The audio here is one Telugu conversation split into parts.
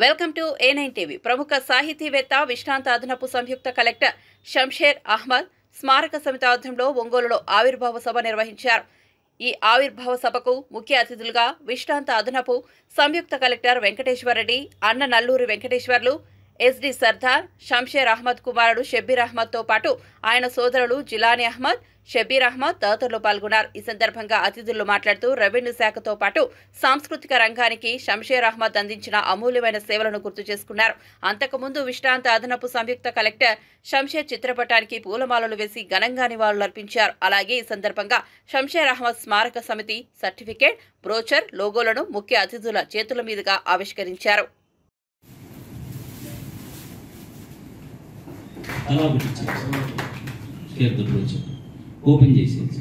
Welcome to A nine TV ప్రముఖ సాహితీవేత్త విశ్రాంత అదనపు సంయుక్త కలెక్టర్ షంషేర్ అహ్మద్ స్మారక సమితి ఆధ్వర్యంలో ఒంగోలులో ఆవిర్భావ సభ నిర్వహించారు ఈ ఆవిర్భావ సభకు ముఖ్య అతిథులుగా విశ్రాంత అదనపు సంయుక్త కలెక్టర్ వెంకటేశ్వరరెడ్డి అన్న నల్లూరి వెంకటేశ్వర్లు ఎస్డి సర్దార్ షంషేర్ అహ్మద్ కుమారుడు షబ్బీర్ అహ్మద్తో పాటు ఆయన సోదరులు జిలానీ అహ్మద్ షబీర్ అహ్మద్ తదితరులు పాల్గొన్నారు ఈ సందర్భంగా అతిథులు మాట్లాడుతూ రెవెన్యూ శాఖతో పాటు సాంస్కృతిక రంగానికి షంషేర్ అహ్మద్ అందించిన అమూల్యమైన సేవలను గుర్తు చేసుకున్నారు అంతకుముందు విశ్రాంత అదనపు సంయుక్త కలెక్టర్ షంషేర్ చిత్రపటానికి పూలమాలలు వేసి ఘనంగా నివాళులర్పించారు అలాగే ఈ సందర్భంగా షంషేర్ అహ్మద్ స్మారక సమితి సర్టిఫికేట్ బ్రోచర్ లోగోలను ముఖ్య అతిథుల చేతుల మీదుగా ఆవిష్కరించారు అలా ఒకటి ఇచ్చేసి షేర్ ద బ్రోచర్ ఓపెన్ చేసేసి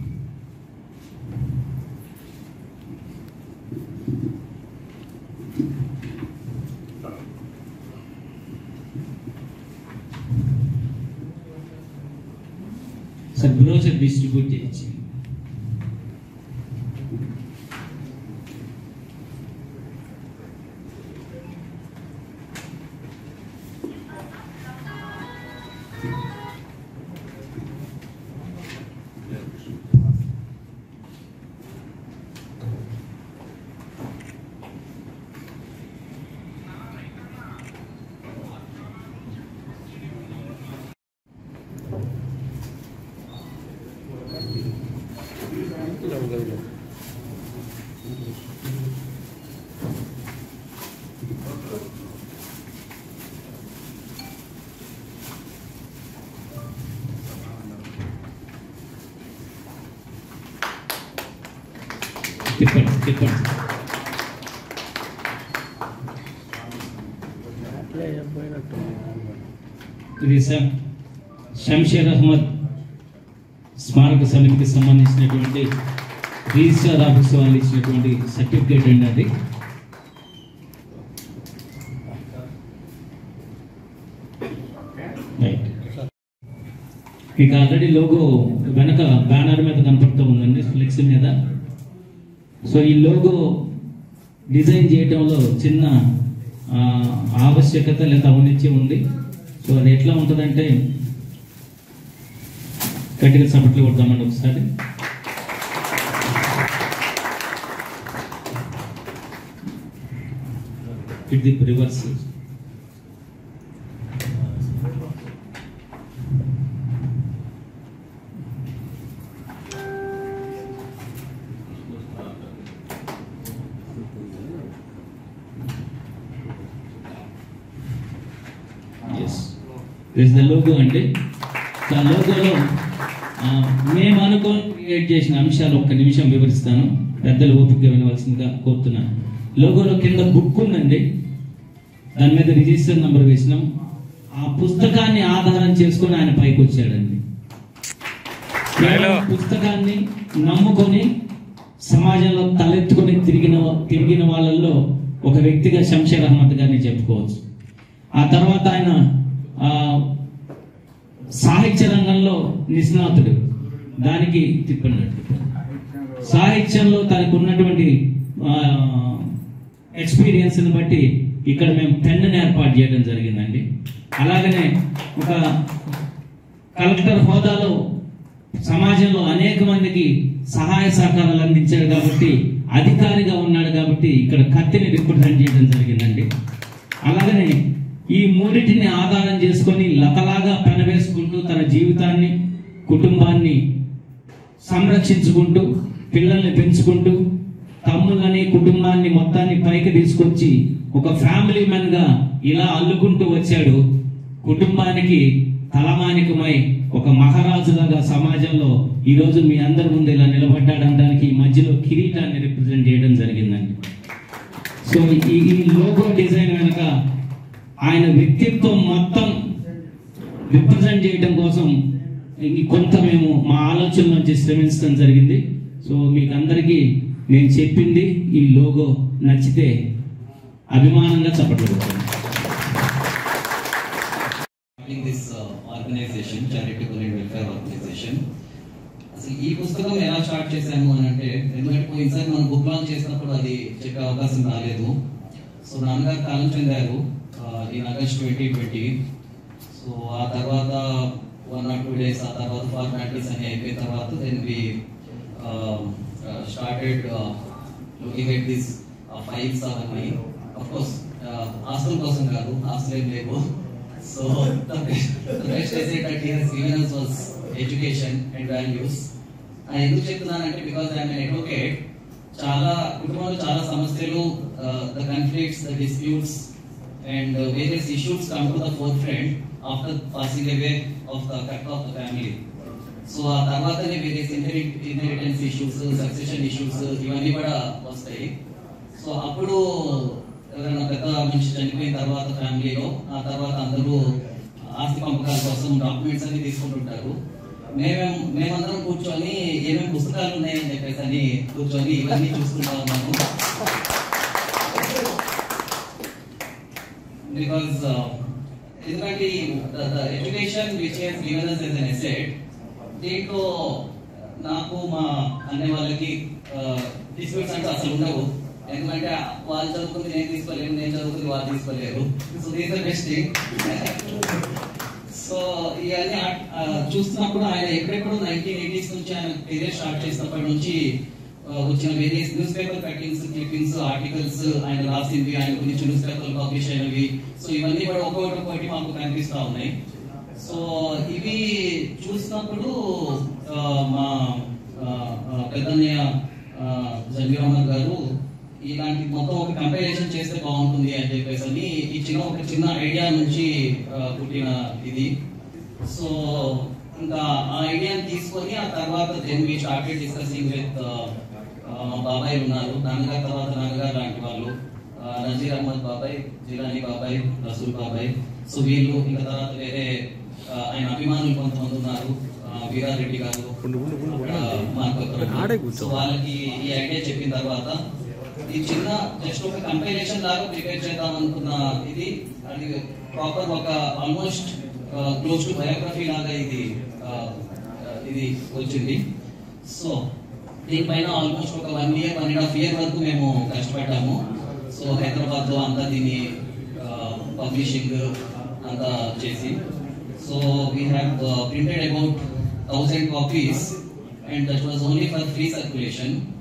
సార్ బ్రోచర్ డిస్ట్రిబ్యూట్ చేయొచ్చు తిప్పండి తిప్పండి ఇది శం- శంషేర్ అహ్మద్ స్మారక సమితికి సంబంధించినటువంటి రిజిస్టర్ ఆఫీస్ వాళ్ళు ఇచ్చినటువంటి సర్టిఫికేట్ అండి అది రైట్ మీకు ఆల్రెడీ లోగో వెనక బ్యానర్ మీద కనపడుతూ ఉందండి ఫ్లెక్స్ మీద సో ఈ లోగో డిజైన్ చేయడంలో చిన్న ఆ, ఆవశ్యకత లేదా ఔన్నత్యం ఉంది సో అది ఎట్లా ఉంటుందంటే గట్టిగా చప్పట్లు కొడదామండి ఒకసారి it the reverse yes this the logo అండి సో ఆ లోగోలో మేము అనుకోని క్రియేట్ చేసిన అంశాలు ఒక్క నిమిషం వివరిస్తాను పెద్దలు ఓపిక వినవలసిందిగా కోరుతున్నాను లోగోలో కింద బుక్ ఉందండి దాని మీద రిజిస్టర్ నంబర్ వేసినాం ఆ పుస్తకాన్ని ఆధారం చేసుకొని ఆయన పైకి వచ్చాడండి కేవలం పుస్తకాన్ని నమ్ముకొని సమాజంలో తలెత్తుకొని తిరిగిన తిరిగిన వాళ్ళల్లో ఒక వ్యక్తిగా శంషేర్ అహ్మద్ గారిని చెప్పుకోవచ్చు ఆ తర్వాత ఆయన ఆ, సాహిత్య రంగంలో నిష్ణాతుడు దానికి తిప్పండి సాహిత్యంలో తనకు ఉన్నటువంటి ఎక్స్పీరియన్స్ని బట్టి ఇక్కడ మేము పెన్నుని ఏర్పాటు చేయడం జరిగిందండి అలాగనే ఒక కలెక్టర్ హోదాలో సమాజంలో అనేక మందికి సహాయ సహకారాలు అందించాడు కాబట్టి అధికారిగా ఉన్నాడు కాబట్టి ఇక్కడ కత్తిని రిప్రజెంట్ చేయడం జరిగిందండి అలాగనే ఈ మూడింటిని ఆధారం చేసుకొని లతలాగా పెనవేసుకుంటూ తన జీవితాన్ని కుటుంబాన్ని సంరక్షించుకుంటూ పిల్లల్ని పెంచుకుంటూ తమ్ముళ్ళని కుటుంబాన్ని మొత్తాన్ని పైకి తీసుకొచ్చి ఒక ఫ్యామిలీ మ్యాన్ గా ఇలా అల్లుకుంటూ వచ్చాడు కుటుంబానికి తలమానికమై ఒక మహారాజులాగా సమాజంలో ఈ రోజు మీ అందరి ముందు ఇలా నిలబడ్డాడనడానికి ఈ మధ్యలో కిరీటాన్ని రిప్రజెంట్ చేయడం జరిగిందండి సో ఈ ఈ లోగో డిజైన్ వెనక ఆయన వ్యక్తిత్వం మొత్తం రిప్రజెంట్ చేయడం కోసం ఈ కొంత మేము మా ఆలోచన నుంచి శ్రమించడం జరిగింది సో మీకు అందరికీ నేను చెప్పింది ఈ లోగో నచ్చితే అభిమానంగా చప్పట్లు కొట్టండి starting this uh, organization, charitable and welfare organization. అసలు ఈ పుస్తకం ఎలా స్టార్ట్ చేశాము అని అంటే ఎందుకంటే పోయినసారి మనం బుక్ లాంచ్ చేసినప్పుడు అది చెప్పే అవకాశం రాలేదు సో నాన్నగారు కాలం చెందారు in August twenty twenty so ఆ తర్వాత వన్ ఆర్ టూ డేస్ ఆ తర్వాత ఫార్మాలిటీస్ అన్ని అయిపోయిన తర్వాత then we started looking at this files అవన్నీ అఫ్ కోర్స్ హాస్టల్ కోసం కాదు హాస్టల్ ఏం లేవు so next asset that he has given us was education and values అని ఎందుకు చెప్తున్నానంటే బికాస్ ఐఎమ్ అడ్వకేట్ చాలా కుటుంబంలో చాలా సమస్యలు the conflicts the disputes and various issues come to the forefront after passing away of the cut of the family so ఆ తర్వాతనే various inheritance issues succession issues ఇవన్నీ కూడా వస్తాయి సో అప్పుడు ఎవరైనా పెద్ద మనిషి చనిపోయిన తర్వాత ఫ్యామిలీలో ఆ తర్వాత అందరూ ఆస్తి పంపకాల కోసం డాక్యుమెంట్స్ అన్ని తీసుకుంటుంటారు మేమేం మేమందరం కూర్చొని ఏమేమి పుస్తకాలు ఉన్నాయని చెప్పేసి అని కూర్చొని ఇవన్నీ చూసుకుంటా ఉన్నాము బికాస్ ఎందుకంటే education which he's given us as an asset దీంట్లో నాకు మా అన్నయ్య వాళ్ళకి డిస్ప్యూట్స్ అంటే అసలు ఉండవు ఎందుకంటే వాళ్ళు చదువుకుంది నేను తీసుకోలేను నేను చదువుకుంది వాళ్ళు తీసుకోలేరు so these the best thing so ఇవన్నీ ఆ- ఆ చూస్తున్నప్పుడు ఆయన ఎక్కడెక్కడో నైన్టీన్ ఎయిటీస్ నుంచి ఆయన కెరీర్ స్టార్ట్ చేసినప్పటి నుంచి ఆ, వచ్చిన various news paper cuttings clippings articles ఆయన రాసింది ఆయన గురించి న్యూస్ పేపర్ పబ్లిష్ అయినవి సో ఇవన్నీ కూడా ఒక్కొక్కటి ఒక్కొక్కటి మాకు కనిపిస్తా ఉన్నాయి సో ఇవి చూసినప్పుడు ఆ, మా ఆ, ఆ, పెద్దన్నయ్య జంగీరామన్ గారు ఇలాంటి మొత్తం ఒక కంపారిజన్ చేస్తే బాగుంటుంది అని చెప్పేసి అని ఈ చిన్న ఒక చిన్న ఐడియా నుంచి ఆ, పుట్టిన ఇది సో ఇంకా ఆ ఐడియాని తీసుకొని ఆ తర్వాత then we started discussing with మా బాబాయ్ ఉన్నారు నాన్నగారు తర్వాత నాన్నగారు లాంటి వాళ్ళు ఆ, నజీర్ అహ్మద్ బాబాయ్ జిలానీ బాబాయ్ రసూల్ బాబాయ్ సో వీళ్ళు ఇంకా తర్వాత వేరే ఆ, ఆయన అభిమానులు కొంతమంది ఉన్నారు ఆ, వీరారెడ్డి గారు ఆ, మార్కొకరు. సో వాళ్ళకి ఈ ఐడియా చెప్పిన తర్వాత ఈ చిన్న జస్ట్ ఒక కంపైలేషన్ లాగా ప్రిపేర్ చేద్దాం అనుకున్న ఇది అది ప్రాపర్ ఒక ఆల్మోస్ట్ క్లోజ్ టు బయోగ్రఫీ లాగా ఇది ఆ, ఇది వచ్చింది సో దీనిపైన ఆల్మోస్ట్ ఒక one year one and half year వరకు మేము కష్టపడ్డాము సో హైదరాబాద్ లో అంతా దీన్ని పబ్లిషింగ్ అంతా చేసి so we have printed about thousand copies and that was only for free circulation